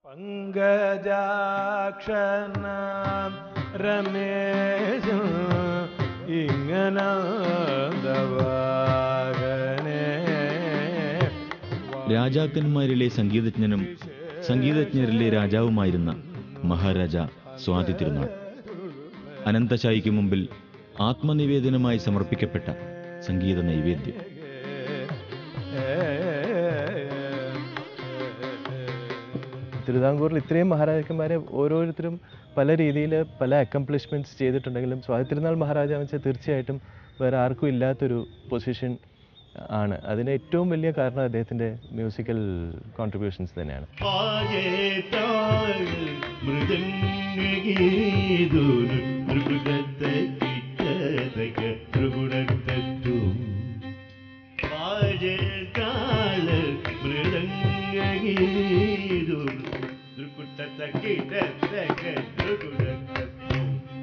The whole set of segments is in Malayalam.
പങ്കജാക്ഷനാം രമേശ ഇങ്ങനന്തവാകനേ രാജാക്കന്മാരിലെ സംഗീതജ്ഞനും സംഗീതജ്ഞരിലെ രാജാവുമായിരുന്ന മഹാരാജ സ്വാതി തിരുനാൾ അനന്തശായിക്ക് മുമ്പിൽ ആത്മനിവേദനമായി സമർപ്പിക്കപ്പെട്ട സംഗീത നൈവേദ്യം തിരുവിതാംകൂറിൽ ഇത്രയും മഹാരാജാക്കന്മാരെ ഓരോരുത്തരും പല രീതിയിൽ പല അക്കംപ്ലിഷ്മെൻറ്റ്സ് ചെയ്തിട്ടുണ്ടെങ്കിലും സ്വാതി തിരുനാൾ മഹാരാജാന്ന് വെച്ചാൽ തീർച്ചയായിട്ടും വേറെ ആർക്കും ഇല്ലാത്തൊരു പൊസിഷൻ ആണ് അതിന് ഏറ്റവും വലിയ കാരണം അദ്ദേഹത്തിൻ്റെ മ്യൂസിക്കൽ കോൺട്രിബ്യൂഷൻസ് തന്നെയാണ് പായേറ്റാൽ മൃദംഗീതൂരു ത്രിപുരത്തെ കിട്ടതക ത്രിപുരത്തും പായേറ്റാൽ മൃദംഗീതൂരു ത്രിപുരത്തെ കിട്ടതക ത്രിപുരത്തും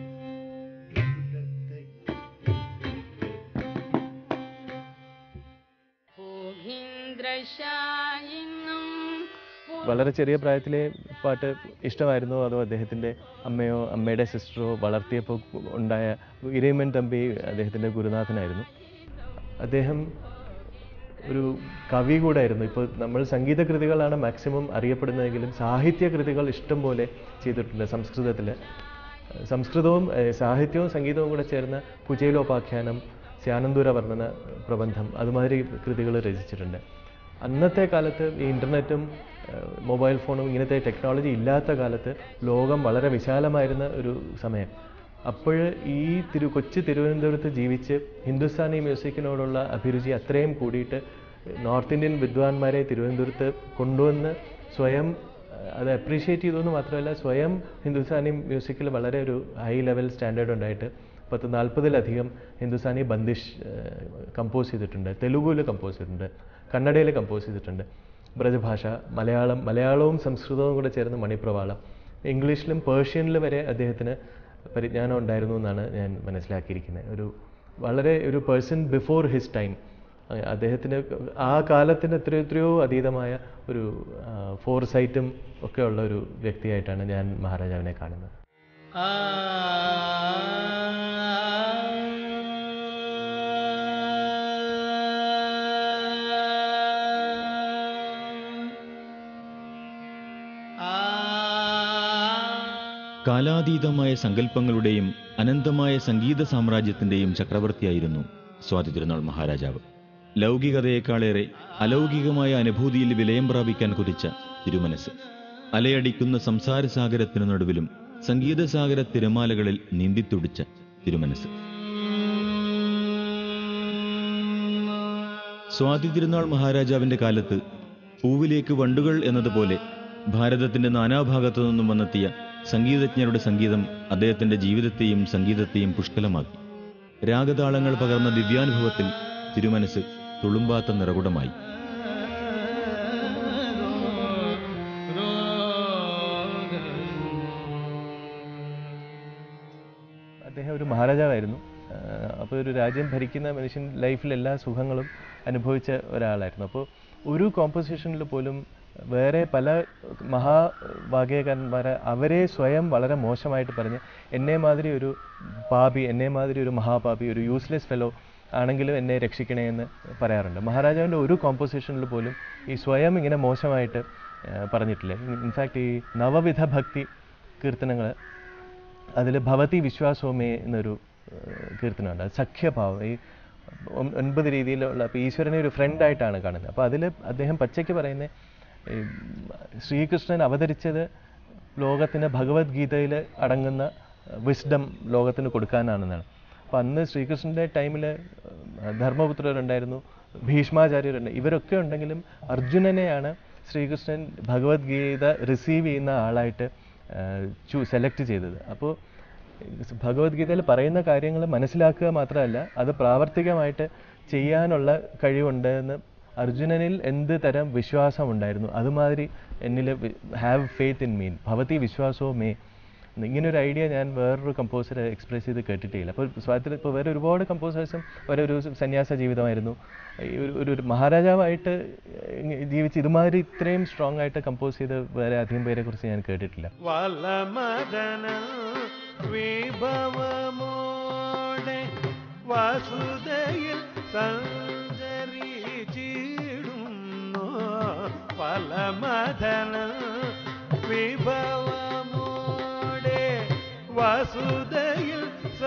ഭൂഹീന്ദ്രശായിന്നും വളരെ ചെറിയ പ്രായത്തിലെ പാട്ട് ഇഷ്ടമായിരുന്നു അതോ അദ്ദേഹത്തിൻ്റെ അമ്മയോ അമ്മയുടെ സിസ്റ്ററോ വളർത്തിയപ്പോൾ ഉണ്ടായ ഇരയിമൻ തമ്പി അദ്ദേഹത്തിൻ്റെ ഗുരുനാഥനായിരുന്നു അദ്ദേഹം ഒരു കവി കൂടായിരുന്നു ഇപ്പോൾ നമ്മൾ സംഗീത കൃതികളാണ് മാക്സിമം അറിയപ്പെടുന്നതെങ്കിലും സാഹിത്യ കൃതികൾ ഇഷ്ടം പോലെ ചെയ്തിട്ടുണ്ട് സംസ്കൃതത്തിൽ സംസ്കൃതവും ഏഹ്, സാഹിത്യവും സംഗീതവും കൂടെ ചേർന്ന കുചേലോപാഖ്യാനം സ്യാനന്ദൂര വർണ്ണന പ്രബന്ധം അതുമാതിരി കൃതികൾ രചിച്ചിട്ടുണ്ട് അന്നത്തെ കാലത്ത് ഈ ഇൻ്റർനെറ്റും മൊബൈൽ ഫോണും ഇങ്ങനത്തെ ടെക്നോളജി ഇല്ലാത്ത കാലത്ത് ലോകം വളരെ വിശാലമായിരുന്ന ഒരു സമയം അപ്പോൾ ഈ തിരു കൊച്ചു തിരുവനന്തപുരത്ത് ജീവിച്ച് ഹിന്ദുസ്ഥാനി മ്യൂസിക്കിനോടുള്ള അഭിരുചി അത്രയും കൂടിയിട്ട് നോർത്ത് ഇന്ത്യൻ വിദ്വാൻമാരെ തിരുവനന്തപുരത്ത് കൊണ്ടുവന്ന് സ്വയം അഹ് അത് അപ്രീഷിയേറ്റ് ചെയ്തു മാത്രമല്ല സ്വയം ഹിന്ദുസ്ഥാനി മ്യൂസിക്കിൽ വളരെ ഒരു ഹൈ ലെവൽ സ്റ്റാൻഡേർഡ് ഉണ്ടായിട്ട് പത്ത് നാൽപ്പതിലധികം ഹിന്ദുസ്ഥാനി ബന്ദിഷ് കമ്പോസ് ചെയ്തിട്ടുണ്ട് തെലുഗുവിൽ കമ്പോസ് ചെയ്തിട്ടുണ്ട് കന്നഡയിൽ കമ്പോസ് ചെയ്തിട്ടുണ്ട് ബ്രജഭാഷ മലയാളം മലയാളവും സംസ്കൃതവും കൂടെ ചേർന്ന് മണിപ്രവാളം ഇംഗ്ലീഷിലും പേർഷ്യനിലും വരെ അദ്ദേഹത്തിന് പരിജ്ഞാനം ഉണ്ടായിരുന്നു എന്നാണ് ഞാൻ മനസ്സിലാക്കിയിരിക്കുന്നത് ഒരു വളരെ ഒരു പേഴ്സൺ ബിഫോർ ഹിസ് ടൈം അദ്ദേഹത്തിന് ആ കാലത്തിന് എത്രയോ എത്രയോ അതീതമായ ഒരു ഫോർസൈറ്റും ഒക്കെ ഉള്ള ഒരു വ്യക്തിയായിട്ടാണ് ഞാൻ മഹാരാജാവിനെ കാണുന്നത് കാലാതീതമായ സങ്കല്പങ്ങളുടെയും അനന്തമായ സംഗീത സാമ്രാജ്യത്തിന്റെയും ചക്രവർത്തിയായിരുന്നു സ്വാതി തിരുനാൾ മഹാരാജാവ് ലൗകികതയേക്കാളേറെ അലൗകികമായ അനുഭൂതിയിൽ വിലയം പ്രാപിക്കാൻ കുതിച്ച തിരുമനസ് അലയടിക്കുന്ന സംസാരസാഗരത്തിനു നടുവിലും സംഗീതസാഗര തിരമാലകളിൽ നീന്തിത്തുടിച്ച തിരുമനസ് സ്വാതി തിരുനാൾ മഹാരാജാവിന്റെ കാലത്ത് പൂവിലേക്ക് വണ്ടുകൾ എന്നതുപോലെ ഭാരതത്തിന്റെ നാനാഭാഗത്തു നിന്നും വന്നെത്തിയ സംഗീതജ്ഞരുടെ സംഗീതം അദ്ദേഹത്തിന്റെ ജീവിതത്തെയും സംഗീതത്തെയും പുഷ്കലമാക്കി രാഗതാളങ്ങൾ പകർന്ന ദിവ്യാനുഭവത്തിൽ തിരുമനസ് തുളുമ്പാത്ത നിറകുടമായി അദ്ദേഹം ഒരു മഹാരാജാവായിരുന്നു അപ്പോൾ ഒരു രാജ്യം ഭരിക്കുന്ന മനുഷ്യൻ ലൈഫിൽ എല്ലാ സുഖങ്ങളും അനുഭവിച്ച ഒരാളായിരുന്നു അപ്പോൾ ഒരു കോമ്പോസിഷനിൽ പോലും വേറെ പല മഹാഭാഗ്യകാരന്മാരെ അവരെ സ്വയം വളരെ മോശമായിട്ട് പറഞ്ഞ് എന്നെ മാതിരി ഒരു പാപി എന്നെ മാതിരി ഒരു മഹാപാപി ഒരു യൂസ്ലെസ് ഫെലോ ആണെങ്കിലും എന്നെ രക്ഷിക്കണേ എന്ന് പറയാറുണ്ട് മഹാരാജാവിൻ്റെ ഒരു കോമ്പോസിഷനിൽ പോലും ഈ സ്വയം ഇങ്ങനെ മോശമായിട്ട് ആ, പറഞ്ഞിട്ടില്ല ഇൻഫാക്ട് ഈ നവവിധ ഭക്തി കീർത്തനങ്ങൾ അതിൽ ഭവതി വിശ്വാസോമേ എന്നൊരു ഏഹ്, കീർത്തനമുണ്ട് അത് സഖ്യഭാവം ഈ ഒൻ- ഒൻപത് രീതിയിലുള്ള അപ്പോൾ ഈശ്വരനെ ഒരു ഫ്രണ്ടായിട്ടാണ് കാണുന്നത് അപ്പോൾ അതിൽ അദ്ദേഹം പച്ചയ്ക്ക് പറയുന്നത് ഈ ശ്രീകൃഷ്ണൻ അവതരിച്ചത് ലോകത്തിന് ഭഗവത്ഗീതയിൽ അടങ്ങുന്ന വിസ്ഡം ലോകത്തിന് കൊടുക്കാനാണെന്നാണ് അപ്പോൾ അന്ന് ശ്രീകൃഷ്ണൻ്റെ ടൈമിൽ ധർമ്മപുത്രരുണ്ടായിരുന്നു ഭീഷ്മാചാര്യരുണ്ട് ഇവരൊക്കെ ഉണ്ടെങ്കിലും അർജുനനെയാണ് ശ്രീകൃഷ്ണൻ ഭഗവത്ഗീത റിസീവ് ചെയ്യുന്ന ആളായിട്ട് ചൂ സെലക്ട് ചെയ്തത് അപ്പോൾ ഭഗവത്ഗീതയിൽ പറയുന്ന കാര്യങ്ങൾ മനസ്സിലാക്കുക മാത്രമല്ല അത് പ്രാവർത്തികമായിട്ട് ചെയ്യാനുള്ള കഴിവുണ്ട് എന്ന് അർജുനനിൽ എന്ത് തരം വിശ്വാസം ഉണ്ടായിരുന്നു അതുമാതിരി എന്നിൽ ഹാവ് ഫെയ്ത്ത് ഇൻ മീൻ ഭവതി വിശ്വാസോ മേ ഇങ്ങനെ ഒരു ഐഡിയ ഞാൻ വേറൊരു കമ്പോസറെ എക്സ്പ്രസ് ചെയ്ത് കേട്ടിട്ടില്ല അപ്പോൾ സ്വാതന്ത്ര്യം ഇപ്പോൾ വേറെ ഒരുപാട് കമ്പോസേഴ്സും വേറെ ഒരു സന്യാസ ജീവിതമായിരുന്നു ഈ ഒരു ഒരു ഒരു മഹാരാജാവായിട്ട് ഇങ്ങ- ജീവിച്ച് ഇതുമാതിരി ഇത്രയും സ്ട്രോങ് ആയിട്ട് കമ്പോസ് ചെയ്ത് വേറെ അധികം പേരെ കുറിച്ച് ഞാൻ കേട്ടിട്ടില്ല വലമദന വിഭവമോടെ വസുതയിൽ സഞ്ചരിച്ചിടുന്നു വലമദന വിഭവമോടെ വസുതയിൽ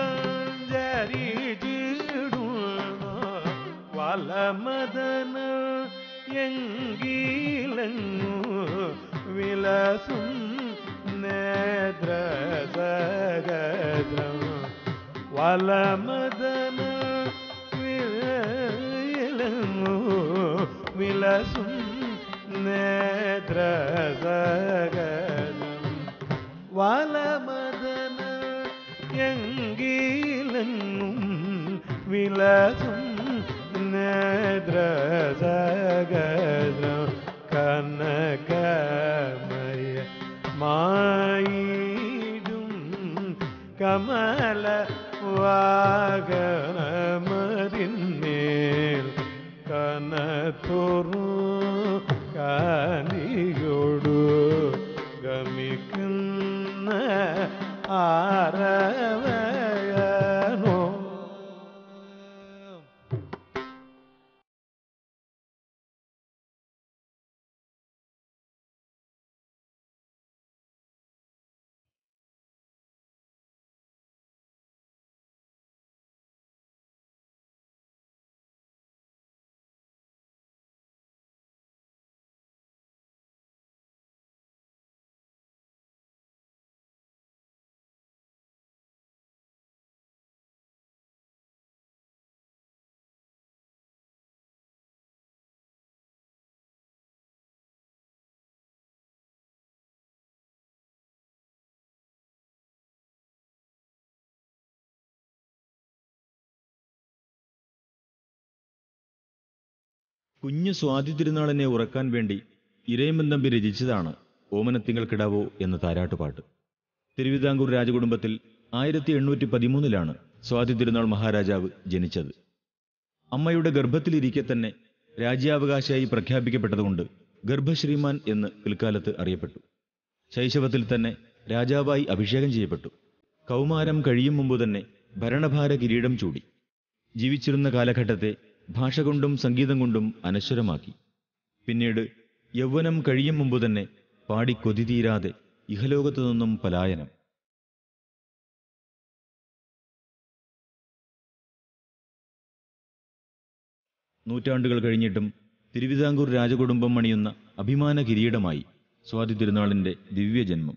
സഞ്ചരിച്ചിടുന്നു വലമദന എങ്കിലങ്ങു വിലസും നേദ്രസഗദ്രം വലമദന വിലങ്ങു വിലസും നേദ്രസഗദ്രം വലമദന എങ്കിലെങ്ങും വിലസും നേദ്രസഗദ്രം കനകമയ മായിടും കമല വാഗനമതിന്മേൽ കനത്തുറു കാനിയോടു ഗമിക്കുന്ന ആരവയനോ കുഞ്ഞു സ്വാതി തിരുനാളിനെ ഉറക്കാൻ വേണ്ടി ഇരയമ്മൻ തമ്പി രചിച്ചതാണ് ഓമനത്തിങ്കൾ കിടാവോ എന്ന താരാട്ടുപാട്ട് തിരുവിതാംകൂർ രാജകുടുംബത്തിൽ ആയിരത്തി എണ്ണൂറ്റി പതിമൂന്നിലാണ് സ്വാതി തിരുനാൾ മഹാരാജാവ് ജനിച്ചത് അമ്മയുടെ ഗർഭത്തിലിരിക്കെ തന്നെ രാജ്യാവകാശിയായി പ്രഖ്യാപിക്കപ്പെട്ടതുകൊണ്ട് ഗർഭശ്രീമാൻ എന്ന് പിൽക്കാലത്ത് അറിയപ്പെട്ടു ശൈശവത്തിൽ തന്നെ രാജാവായി അഭിഷേകം ചെയ്യപ്പെട്ടു കൗമാരം കഴിയും മുമ്പ് തന്നെ ഭരണഭാര കിരീടം ചൂടി ജീവിച്ചിരുന്ന കാലഘട്ടത്തെ ഭാഷ കൊണ്ടും സംഗീതം കൊണ്ടും അനശ്വരമാക്കി പിന്നീട് യൗവനം കഴിയും മുമ്പ് തന്നെ പാടി കൊതിതീരാതെ ഇഹലോകത്തു നിന്നും പലായനം നൂറ്റാണ്ടുകൾ കഴിഞ്ഞിട്ടും തിരുവിതാംകൂർ രാജകുടുംബം അണിയുന്ന അഭിമാന കിരീടമായി സ്വാതി തിരുനാളിന്റെ ദിവ്യജന്മം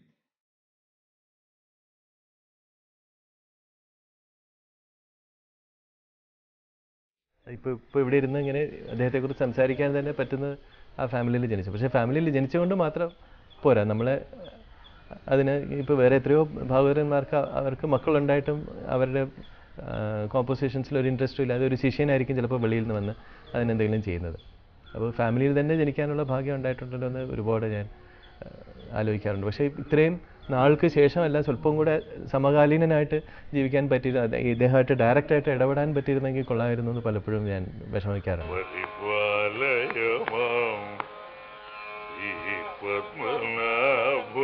ഇപ്പോൾ ഇപ്പോൾ ഇവിടെ ഇരുന്ന് ഇങ്ങനെ അദ്ദേഹത്തെക്കുറിച്ച് സംസാരിക്കാൻ തന്നെ പറ്റുന്നത് ആ ഫാമിലിയിൽ ജനിച്ചു പക്ഷേ ഫാമിലിയിൽ ജനിച്ചുകൊണ്ട് മാത്രം പോരാ നമ്മളെ അതിന് ഇപ്പോൾ വേറെ എത്രയോ ഭാഗവതന്മാർക്ക് അവർക്ക് മക്കളുണ്ടായിട്ടും അവരുടെ കോമ്പോസിഷൻസിൽ ഒരു ഇൻട്രസ്റ്റും ഇല്ലാതെ ഒരു ശിഷ്യനായിരിക്കും ചിലപ്പോൾ വെളിയിൽ നിന്ന് വന്ന് അതിനെന്തെങ്കിലും ചെയ്യുന്നത് അപ്പോൾ ഫാമിലിയിൽ തന്നെ ജനിക്കാനുള്ള ഭാഗ്യം ഉണ്ടായിട്ടുണ്ടല്ലോ എന്ന് ഒരുപാട് ഞാൻ ആ, ആലോചിക്കാറുണ്ട് പക്ഷേ ഇത്രയും നാൾക്ക് ശേഷമല്ല സ്വല്പം കൂടെ സമകാലീനനായിട്ട് ജീവിക്കാൻ പറ്റിയത് ഇദ്ദേഹമായിട്ട് ഡയറക്റ്റായിട്ട് ഇടപെടാൻ പറ്റിയിരുന്നെങ്കിൽ കൊള്ളാമായിരുന്നു എന്ന് പലപ്പോഴും ഞാൻ വിഷമിക്കാറുണ്ട് പരിപാലയമാം ഈ പത്മനാഭ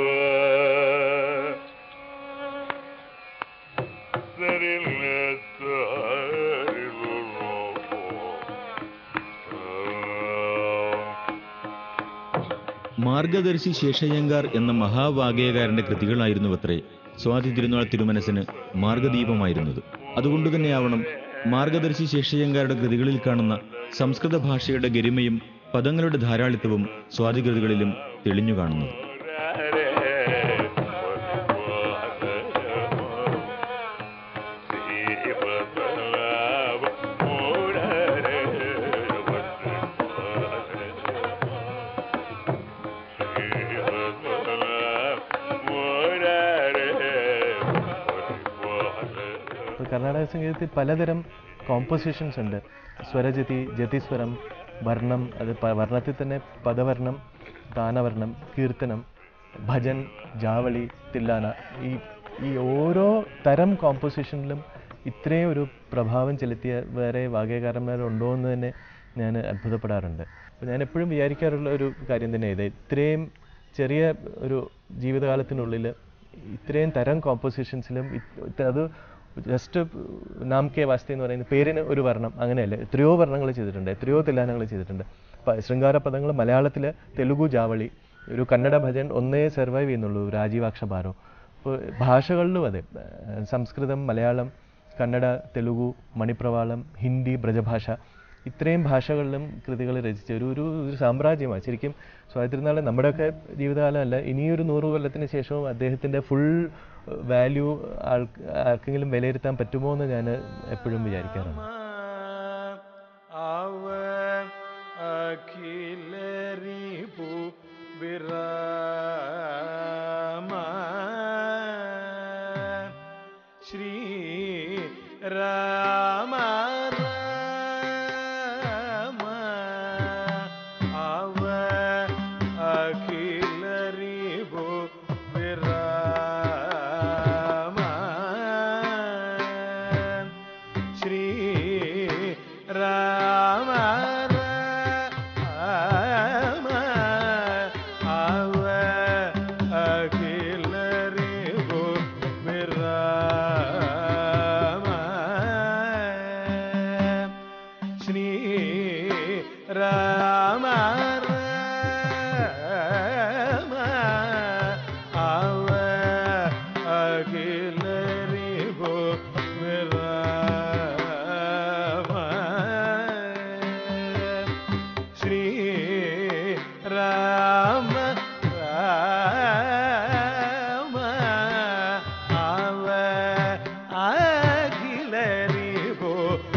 മാർഗദർശി ശേഷയ്യങ്കാർ എന്ന മഹാവാഗ്യകാരന്റെ കൃതികളായിരുന്നുവത്രേ സ്വാതി തിരുനാൾ തിരുമനസിന് മാർഗദീപമായിരുന്നത് അതുകൊണ്ടുതന്നെയാവണം മാർഗദർശി ശേഷയ്യങ്കാരുടെ കൃതികളിൽ കാണുന്ന സംസ്കൃത ഭാഷയുടെ ഗരിമയും പദങ്ങളുടെ ധാരാളിത്തവും സ്വാതി കൃതികളിലും തെളിഞ്ഞു കാണുന്നത് ഇപ്പോൾ കർണാടക സംഗീതത്തിൽ പലതരം കോമ്പോസിഷൻസ് ഉണ്ട് സ്വരജതി ജതിസ്വരം വർണ്ണം അത് പ- വർണ്ണത്തിൽ തന്നെ പദവർണ്ണം ഗാനവർണ്ണം കീർത്തനം ഭജൻ ജാവളി തില്ലാന ഈ ഈ ഓരോ തരം കോമ്പോസിഷനിലും ഇത്രയും ഒരു പ്രഭാവം ചെലുത്തിയ വേറെ വാഗ്യകാരന്മാരുണ്ടോ എന്ന് തന്നെ ഞാൻ അത്ഭുതപ്പെടാറുണ്ട് അപ്പോൾ ഞാൻ എപ്പോഴും വിചാരിക്കാറുള്ള ഒരു കാര്യം തന്നെ ഇത് ഇത്രയും ചെറിയ ഒരു ജീവിതകാലത്തിനുള്ളിൽ ഇത്രയും തരം കോമ്പോസിഷൻസിലും അത് ജസ്റ്റ് നാം കെ വാസ്തി എന്ന് പറയുന്ന പേരിന് ഒരു വർണ്ണം അങ്ങനെയല്ല എത്രയോ വർണ്ണങ്ങൾ ചെയ്തിട്ടുണ്ട് എത്രയോ തില്ലാനങ്ങൾ ചെയ്തിട്ടുണ്ട് പ- ശൃംഗാര പദങ്ങൾ മലയാളത്തിൽ തെലുഗു ജാവളി ഒരു കന്നഡ ഭജൻ ഒന്നേ സർവൈവ് ചെയ്യുന്നുള്ളൂ രാജീവാക്ഷ ഭാരോ അപ്പോൾ ഭാഷകളിലും അതെ ഏഹ് സംസ്കൃതം മലയാളം കന്നഡ തെലുഗു മണിപ്രവാളം ഹിന്ദി ബ്രജഭാഷ ഇത്രയും ഭാഷകളിലും കൃതികൾ രചിച്ച ഒരു ഒരു ഒരു സാമ്രാജ്യമാണ് ശരിക്കും സ്വാതന്ത്ര്യനാളെ നമ്മുടെയൊക്കെ ജീവിതകാലമല്ല ഇനിയൊരു നൂറ് കൊല്ലത്തിന് ശേഷവും അദ്ദേഹത്തിൻ്റെ ഫുൾ വാല്യൂ ആൾ ആർക്കെങ്കിലും വിലയിരുത്താൻ പറ്റുമോ എന്ന് ഞാൻ എപ്പോഴും വിചാരിക്കാറുണ്ട് അവ അഖിലരിപു വിരാമ ശ്രീ രാമ രാമ അവ അഖിലരിപു വിരാമ ശ്രീ രാമ രാമ അവ അഖിലരിപു വിരാമ ശ്രീ രാമ രാമ അവ അഖിലരിപു വിരാമ ശ്രീ രാമ രാമ അവ അഖിലരിപു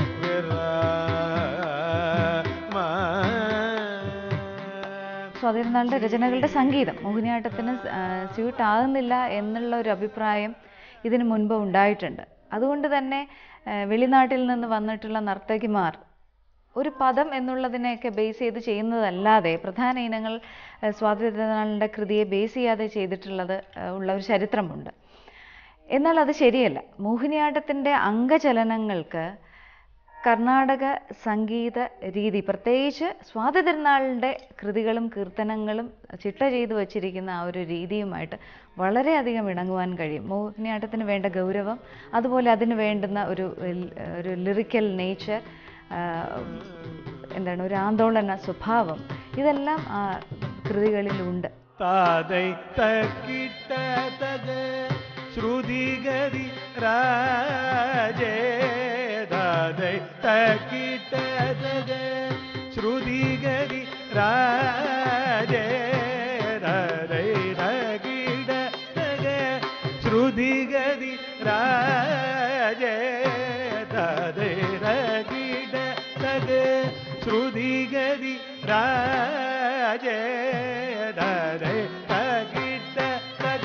വിരാമ സ്വാതിരുന്നാളിൻ്റെ രചനകളുടെ സംഗീതം മോഹിനിയാട്ടത്തിന് സ്യൂട്ട് ആകുന്നില്ല എന്നുള്ള ഒരു അഭിപ്രായം ഇതിനു മുൻപ് ഉണ്ടായിട്ടുണ്ട് അതുകൊണ്ട് തന്നെ ആ, വെളിനാട്ടിൽ നിന്ന് വന്നിട്ടുള്ള നർത്തകിമാർ ഒരു പദം എന്നുള്ളതിനെയൊക്കെ ബേസ് ചെയ്ത് ചെയ്യുന്നതല്ലാതെ പ്രധാന ഇനങ്ങൾ ആ, സ്വാതിരുന്നാളിൻ്റെ കൃതിയെ ബേസ് ചെയ്യാതെ ചെയ്തിട്ടുള്ളത് ആ, ഉള്ള ഒരു ചരിത്രമുണ്ട് എന്നാൽ അത് ശരിയല്ല മോഹിനിയാട്ടത്തിൻ്റെ അംഗചലനങ്ങൾക്ക് കർണാടക സംഗീത രീതി പ്രത്യേകിച്ച് സ്വാതി തിരുനാളിൻ്റെ കൃതികളും കീർത്തനങ്ങളും ചിട്ട ചെയ്തു വച്ചിരിക്കുന്ന ആ ഒരു രീതിയുമായിട്ട് വളരെയധികം ഇണങ്ങുവാൻ കഴിയും മോഹിനിയാട്ടത്തിന് വേണ്ട ഗൗരവം അതുപോലെ അതിന് വേണ്ടുന്ന ഒരു ൽ- ഒരു ലിറിക്കൽ നേച്ചർ എന്താണ് ഒരു ആന്തോളന സ്വഭാവം ഇതെല്ലാം ആ കൃതികളിലുണ്ട് താതൈ തക്കിട്ടതക ശ്രുതിഗതി രാജേ താതൈ തക്കിട്ടതക ശ്രുതിഗതി രാജേ താതൈ തകിടതക ശ്രുതിഗതി രാജേ താതൈ തകിടതക ശ്രുതിഗതി രാജേ താതൈ തകിടതക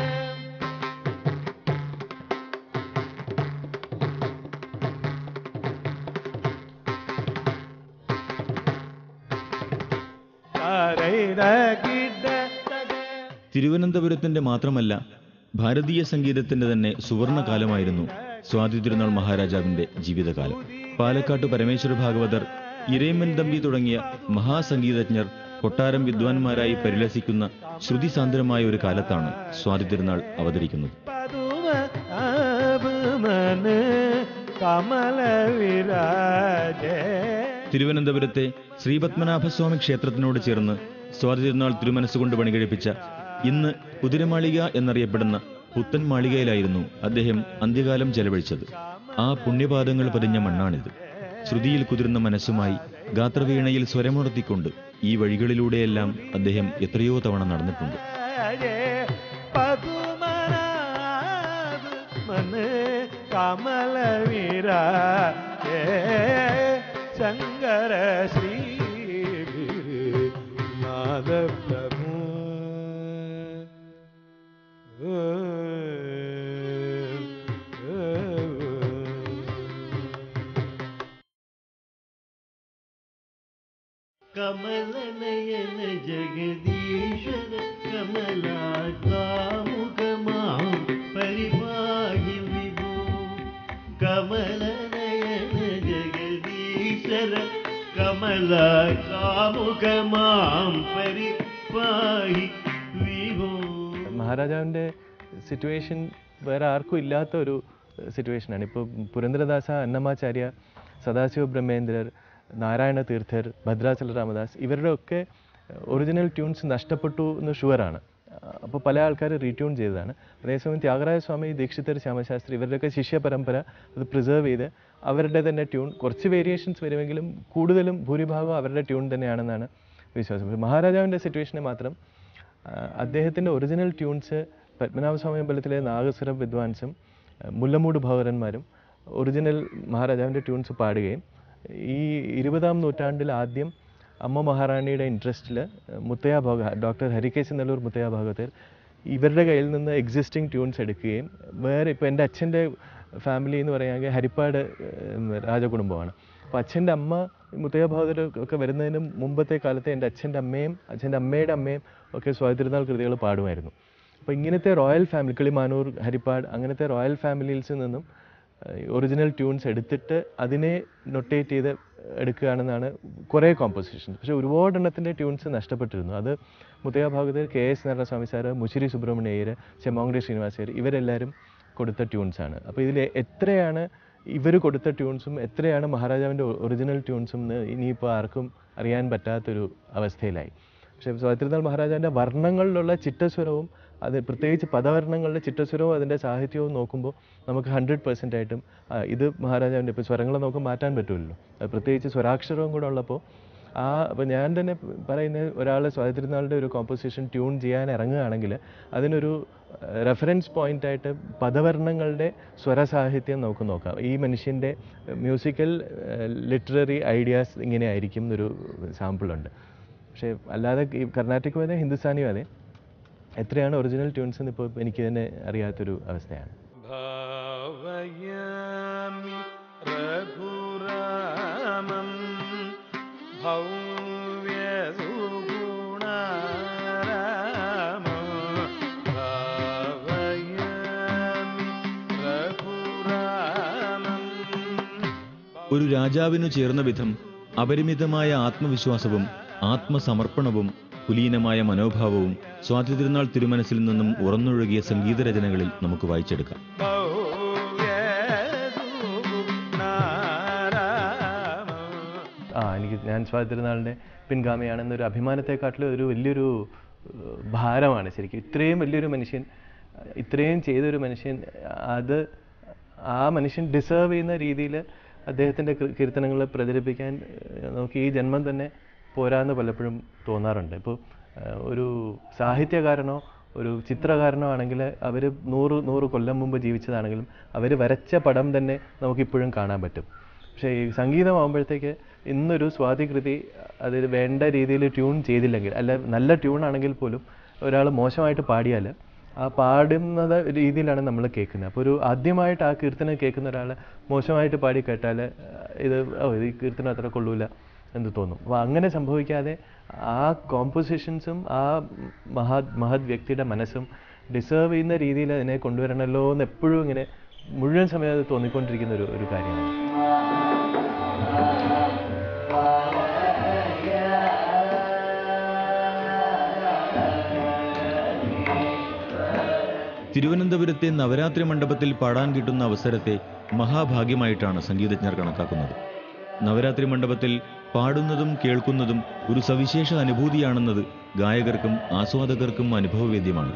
തിരുവനന്തപുരത്തിന്റെ മാത്രമല്ല ഭാരതീയ സംഗീതത്തിന്റെ തന്നെ സുവർണ കാലമായിരുന്നു സ്വാതി തിരുനാൾ മഹാരാജാവിന്റെ ജീവിതകാലം പാലക്കാട്ട് പരമേശ്വര ഭാഗവതർ ഇരയിമ്മൻ തമ്പി തുടങ്ങിയ മഹാസംഗീതജ്ഞർ കൊട്ടാരം വിദ്വാൻമാരായി പരിലസിക്കുന്ന ശ്രുതിസാന്ദ്രമായ ഒരു കാലത്താണ് സ്വാതി തിരുനാൾ അവതരിക്കുന്നത് പതുമ ആപമന് കമല വിരാജേ തിരുവനന്തപുരത്തെ ശ്രീപത്മനാഭസ്വാമി ക്ഷേത്രത്തിനോട് ചേർന്ന് സ്വാതി തിരുനാൾ തിരുമനസ്സുകൊണ്ട് പണികഴിപ്പിച്ച ഇന്ന് കുതിരമാളിക എന്നറിയപ്പെടുന്ന പുത്തൻ മാളികയിലായിരുന്നു അദ്ദേഹം അന്ത്യകാലം ചെലവഴിച്ചത് ആ പുണ്യപാദങ്ങൾ പതിഞ്ഞ മണ്ണാണിത് ശ്രുതിയിൽ കുതിർന്ന മനസ്സുമായി ഗാത്രവീണയിൽ സ്വരമുണർത്തിക്കൊണ്ട് ഈ വഴികളിലൂടെയെല്ലാം അദ്ദേഹം എത്രയോ തവണ നടന്നിട്ടുണ്ട് രാജേ പതുമനാഭ മന് കമല വിരാജേ ശങ്കര ശ്രീ നാദ പ്രഭു കമലനയന ജഗദീശ്വര കമലാകാമുഖമാം പരിപാ നയനര കമല കാമുകമാം പരിപാഹി വിഭോ മഹാരാജാവിൻ്റെ സിറ്റുവേഷൻ വേറെ ആർക്കും ഇല്ലാത്ത ഒരു സിറ്റുവേഷനാണ് ഇപ്പോൾ പുരന്ദരദാസ അന്നമാചാര്യ സദാശിവ ബ്രഹ്മേന്ദ്രർ നാരായണ തീർത്ഥർ ഭദ്രാചല രാമദാസ് ഇവരുടെ ഒക്കെ ഒറിജിനൽ ട്യൂൺസ് നഷ്ടപ്പെട്ടു എന്ന് ഷുവറാണ് അപ്പോൾ പല ആൾക്കാർ റീട്യൂൺ ചെയ്തതാണ് അതേസമയം ത്യാഗരാജ സ്വാമി ദീക്ഷിതർ ശ്യാമശാസ്ത്രി ഇവരുടെയൊക്കെ ശിഷ്യ പരമ്പര അത് പ്രിസർവ് ചെയ്ത് അവരുടെ തന്നെ ട്യൂൺ കുറച്ച് വേരിയേഷൻസ് വരുമെങ്കിലും കൂടുതലും ഭൂരിഭാഗം അവരുടെ ട്യൂൺ തന്നെയാണെന്നാണ് വിശ്വാസം മഹാരാജാവിൻ്റെ സിറ്റുവേഷനെ മാത്രം ആ, അദ്ദേഹത്തിൻ്റെ ഒറിജിനൽ ട്യൂൺസ് പത്മനാഭസ്വാമി അമ്പലത്തിലെ നാഗസ്വര വിദ്വാൻസും ആ, മുല്ലമൂട് ഭവരന്മാരും ഒറിജിനൽ മഹാരാജാവിൻ്റെ ട്യൂൺസ് പാടുകയും ഈ ഇരുപതാം നൂറ്റാണ്ടിൽ ആദ്യം അമ്മ മഹാറാണിയുടെ ഇൻട്രസ്റ്റിൽ മുത്തയ്യ ഭാഗ ഡോക്ടർ ഹരികേശ് നെല്ലൂർ മുത്തയ്യ ഭാഗവതർ ഇവരുടെ കയ്യിൽ നിന്ന് എക്സിസ്റ്റിംഗ് ട്യൂൺസ് എടുക്കുകയും വേറെ ഇപ്പോൾ എൻ്റെ അച്ഛൻ്റെ ഫാമിലി എന്ന് പറയുകയാണെങ്കിൽ ഹരിപ്പാട് ഏഹ്, രാജകുടുംബമാണ് അപ്പോൾ അച്ഛൻ്റെ അമ്മ മുത്തയ്യ ഭാഗവതർ ഒക്കെ വരുന്നതിന് മുമ്പത്തെ കാലത്ത് എൻ്റെ അച്ഛൻ്റെ അമ്മയും അച്ഛൻ്റെ അമ്മയുടെ അമ്മയും ഒക്കെ സ്വാതിരുന്നാൾ കൃതികൾ പാടുമായിരുന്നു അപ്പോൾ ഇങ്ങനത്തെ റോയൽ ഫാമിലി കിളിമാനൂർ ഹരിപ്പാട് അങ്ങനത്തെ റോയൽ ഫാമിലീസിൽ നിന്നും ഒറിജിനൽ ട്യൂൺസ് എടുത്തിട്ട് അതിനെ നൊട്ടേറ്റ് ചെയ്ത് എടുക്കുകയാണെന്നാണ് കുറേ കോമ്പോസിഷൻസ് പക്ഷേ ഒരുപാട് എണ്ണത്തിൻ്റെ ട്യൂൺസ് നഷ്ടപ്പെട്ടിരുന്നു അത് Muthaiah Bhagavathar K S Narayanaswamy sir Musiri Subramania Iyer Chemmangudi Srinivas Iyer ഇവരെല്ലാവരും കൊടുത്ത ട്യൂൺസാണ് അപ്പോൾ ഇതിൽ എത്രയാണ് ഇവർ കൊടുത്ത ട്യൂൺസും എത്രയാണ് മഹാരാജാവിൻ്റെ ഒറിജിനൽ ട്യൂൺസും എന്ന് ഇനിയിപ്പോൾ ആർക്കും അറിയാൻ പറ്റാത്തൊരു അവസ്ഥയിലായി പക്ഷേ സ്വാതിരുന്നാൾ മഹാരാജാവിൻ്റെ വർണ്ണങ്ങളിലുള്ള ചിട്ടസ്വരവും അത് പ്രത്യേകിച്ച് പദവർണ്ണങ്ങളുടെ ചിട്ടസ്വരവും അതിൻ്റെ സാഹിത്യവും നോക്കുമ്പോൾ നമുക്ക് ഹൺഡ്രഡ് പെർസെൻ്റ് ആയിട്ടും ആ, ഇത് മഹാരാജാവിൻ്റെ ഇപ്പോൾ സ്വരങ്ങൾ നമുക്ക് മാറ്റാൻ പറ്റുമല്ലോ അത് പ്രത്യേകിച്ച് സ്വരാക്ഷരവും കൂടെ ഉള്ളപ്പോൾ ആ അപ്പോൾ ഞാൻ തന്നെ പറയുന്ന ഒരാൾ സ്വാതിരുന്നാളുടെ ഒരു കോമ്പോസിഷൻ ട്യൂൺ ചെയ്യാൻ ഇറങ്ങുകയാണെങ്കിൽ അതിനൊരു റെഫറൻസ് പോയിൻ്റായിട്ട് പദവർണ്ണങ്ങളുടെ സ്വരസാഹിത്യം നമുക്ക് നോക്കാം ഈ മനുഷ്യൻ്റെ മ്യൂസിക്കൽ ലിറ്റററി ഐഡിയാസ് ഇങ്ങനെ ആയിരിക്കും എന്നൊരു സാമ്പിളുണ്ട് പക്ഷേ അല്ലാതെ ഈ കർണാട്ടിക് അതെ ഹിന്ദുസ്ഥാനിയും അതെ എത്രയാണ് ഒറിജിനൽ ട്യൂൺസ് എന്ന് ഇപ്പോൾ എനിക്ക് തന്നെ അറിയാത്തൊരു അവസ്ഥയാണ് ഭാവയാമി രഘുരാമം ഭവ്യസുഗുണാരാമം ഭാവയാമി രഘുരാമം ഒരു രാജാവിനു ചേർന്ന വിധം അപരിമിതമായ ആത്മവിശ്വാസവും ആത്മസമർപ്പണവും കുലീനമായ മനോഭാവവും സ്വാതിതിരുനാൾ തിരുമനസിൽ നിന്നും ഉറന്നൊഴുകിയ സംഗീതരചനകളിൽ നമുക്ക് വായിച്ചെടുക്കാം ഭവ്യസുഗുണാരാമം ആ എനിക്ക് ഞാൻ സ്വാതിരുനാളിൻ്റെ പിൻഗാമിയാണെന്നൊരു അഭിമാനത്തെക്കാട്ടിലും ഒരു വലിയൊരു ഏഹ്, ഭാരമാണ് ശരിക്കും ഇത്രയും വലിയൊരു മനുഷ്യൻ അഹ് ഇത്രയും ചെയ്തൊരു മനുഷ്യൻ അത് ആ മനുഷ്യൻ ഡിസേർവ് ചെയ്യുന്ന രീതിയിൽ അദ്ദേഹത്തിൻ്റെ കീർത്തനങ്ങൾ പ്രചരിപ്പിക്കാൻ ഏഹ്, നമുക്ക് ഈ ജന്മം തന്നെ പോരാന്ന് പലപ്പോഴും തോന്നാറുണ്ട് ഇപ്പോൾ ഏഹ്, ഒരു സാഹിത്യകാരനോ ഒരു ചിത്രകാരനോ ആണെങ്കിൽ അവർ നൂറ് നൂറ് കൊല്ലം മുമ്പ് ജീവിച്ചതാണെങ്കിലും അവർ വരച്ച പടം തന്നെ നമുക്കിപ്പോഴും കാണാൻ പറ്റും പക്ഷേ ഈ സംഗീതമാകുമ്പോഴത്തേക്ക് ഇന്നൊരു സ്വാതികൃതി അതിൽ വേണ്ട രീതിയിൽ ട്യൂൺ ചെയ്തില്ലെങ്കിൽ അല്ല നല്ല ട്യൂൺ ആണെങ്കിൽ പോലും ഒരാൾ മോശമായിട്ട് പാടിയാൽ ആ പാടുന്നത് രീതിയിലാണ് നമ്മൾ കേൾക്കുന്നത് അപ്പോൾ ഒരു ആദ്യമായിട്ട് ആ കീർത്തനം കേൾക്കുന്ന ഒരാൾ മോശമായിട്ട് പാടി കേട്ടാൽ ഇത് ഓ ഇത് ഈ കീർത്തനം അത്ര കൊള്ളൂല എന്ന് തോന്നും അപ്പോൾ അങ്ങനെ സംഭവിക്കാതെ ആ കോമ്പോസിഷൻസും ആ മഹത് മഹത് വ്യക്തിയുടെ മനസ്സും ഡിസേർവ് ചെയ്യുന്ന രീതിയിൽ അതിനെ കൊണ്ടുവരണമല്ലോ എന്ന് എപ്പോഴും ഇങ്ങനെ മുഴുവൻ സമയം അത് തോന്നിക്കൊണ്ടിരിക്കുന്ന ഒരു ഒരു കാര്യമാണ് തിരുവനന്തപുരത്തെ നവരാത്രി മണ്ഡപത്തിൽ പാടാൻ കിട്ടുന്ന അവസരത്തെ മഹാഭാഗ്യമായിട്ടാണ് സംഗീതജ്ഞർ കണക്കാക്കുന്നത് നവരാത്രി മണ്ഡപത്തിൽ പാടുന്നതും കേൾക്കുന്നതും ഒരു സവിശേഷ അനുഭൂതിയാണെന്നത് ഗായകർക്കും ആസ്വാദകർക്കും അനുഭവവേദ്യമാണ്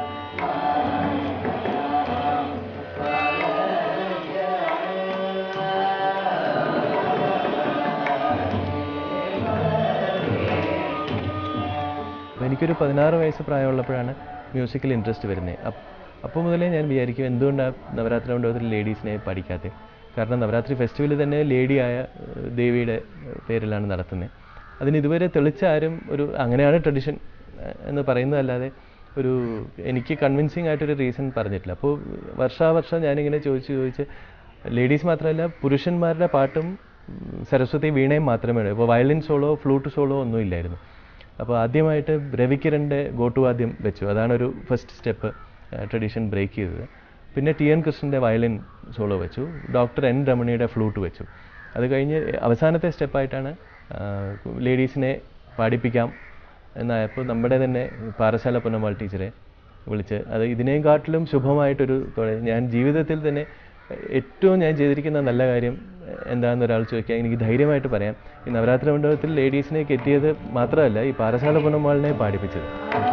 അപ്പോൾ എനിക്കൊരു പതിനാറ് വയസ്സ് പ്രായമുള്ളപ്പോഴാണ് മ്യൂസിക്കിൽ ഇൻട്രസ്റ്റ് വരുന്നത് അപ്പോൾ മുതലേ ഞാൻ വിചാരിക്കും എന്തുകൊണ്ടാണ് നവരാത്രി മണ്ഡപത്തിൽ ലേഡീസിനെ പഠിക്കാത്തത് കാരണം നവരാത്രി ഫെസ്റ്റിവൽ തന്നെ ലേഡിയായ ഏഹ്, ദേവിയുടെ ഏഹ്, പേരിലാണ് നടത്തുന്നത് അതിന് ഇതുവരെ തെളിച്ച ആരും ഒരു അങ്ങനെയാണ് ട്രഡീഷൻ എന്ന് പറയുന്നതല്ലാതെ ഒരു എനിക്ക് കൺവിൻസിങ് ആയിട്ടൊരു റീസൺ പറഞ്ഞിട്ടില്ല അപ്പോൾ വർഷാവർഷം ഞാനിങ്ങനെ ചോദിച്ച് ചോദിച്ച് ലേഡീസ് മാത്രമല്ല പുരുഷന്മാരുടെ പാട്ടും ഉം, സരസ്വതി വീണയും മാത്രമേ ഉള്ളൂ ഇപ്പോൾ വയലിൻ സോളോ ഫ്ലൂട്ട് സോളോ ഒന്നും ഇല്ലായിരുന്നു അപ്പോൾ ആദ്യമായിട്ട് രവിക്കിരൻ്റെ ഗോട്ടുവാദ്യം വെച്ചു അതാണ് ഒരു ഫസ്റ്റ് സ്റ്റെപ്പ് ട്രഡീഷൻ ബ്രേക്ക് ചെയ്തത് പിന്നെ ടി എൻ കൃഷ്ണൻ്റെ വയലിൻ സോളോ വെച്ചു ഡോക്ടർ എൻ രമണിയുടെ ഫ്ലൂട്ട് വെച്ചു അത് കഴിഞ്ഞ് അവസാനത്തെ സ്റ്റെപ്പായിട്ടാണ് ലേഡീസിനെ പാടിപ്പിക്കാം എന്നായപ്പോൾ നമ്മുടെ തന്നെ പാറശാല പൊന്നമ്മാൾ ടീച്ചറെ വിളിച്ച് അത് ഇതിനേം കാട്ടിലും ശുഭമായിട്ടൊരു തൊഴിൽ ഞാൻ ജീവിതത്തിൽ തന്നെ ഏറ്റവും ഞാൻ ചെയ്തിരിക്കുന്ന നല്ല കാര്യം എന്താണെന്ന് ഒരാൾ ചോദിക്കുക എനിക്ക് ധൈര്യമായിട്ട് പറയാം ഈ നവരാത്രി മണ്ഡപത്തിൽ ലേഡീസിനെ കെട്ടിയത് മാത്രമല്ല ഈ പാറശാല പൊന്നമ്മാളിനെ പാടിപ്പിച്ചത്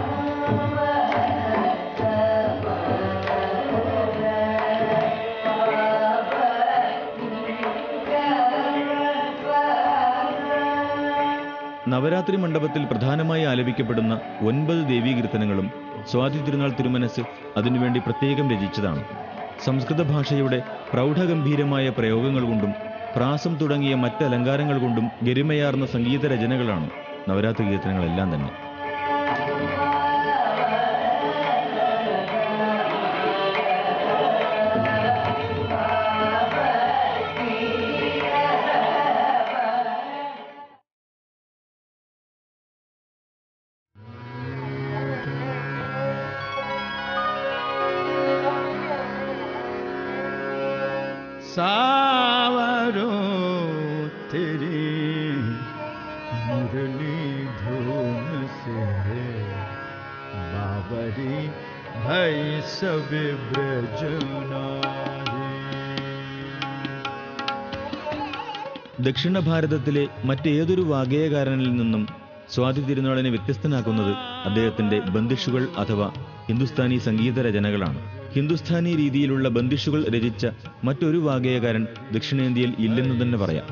നവരാത്രി മണ്ഡപത്തിൽ പ്രധാനമായി ആലപിക്കപ്പെടുന്ന ഒൻപത് ദേവീകീർത്തനങ്ങളും സ്വാതി തിരുനാൾ തിരുമനസ് അതിനുവേണ്ടി പ്രത്യേകം രചിച്ചതാണ് സംസ്കൃത ഭാഷയുടെ പ്രൗഢഗംഭീരമായ പ്രയോഗങ്ങൾ കൊണ്ടും പ്രാസം തുടങ്ങിയ മറ്റ് അലങ്കാരങ്ങൾ കൊണ്ടും ഗരിമയാർന്ന സംഗീത രചനകളാണ് നവരാത്രി കീർത്തനങ്ങളെല്ലാം തന്നെ सावरों तेरी मुरली धूम से बाबरी भई सब ब्रजनारी ദക്ഷിണ ഭാരതത്തിലെ മറ്റേതൊരു വാഗേയകാരനിൽ നിന്നും സ്വാതി തിരുനാളിനെ വ്യത്യസ്തനാക്കുന്നത് അദ്ദേഹത്തിന്റെ ബന്ദിഷുകൾ അഥവാ ഹിന്ദുസ്ഥാനി സംഗീത രചനകളാണ് ഹിന്ദുസ്ഥാനി രീതിയിലുള്ള ബന്ദിഷുകൾ രചിച്ച മറ്റൊരു വാഗേയകാരൻ ദക്ഷിണേന്ത്യയിൽ ഇല്ലെന്ന് തന്നെ പറയാം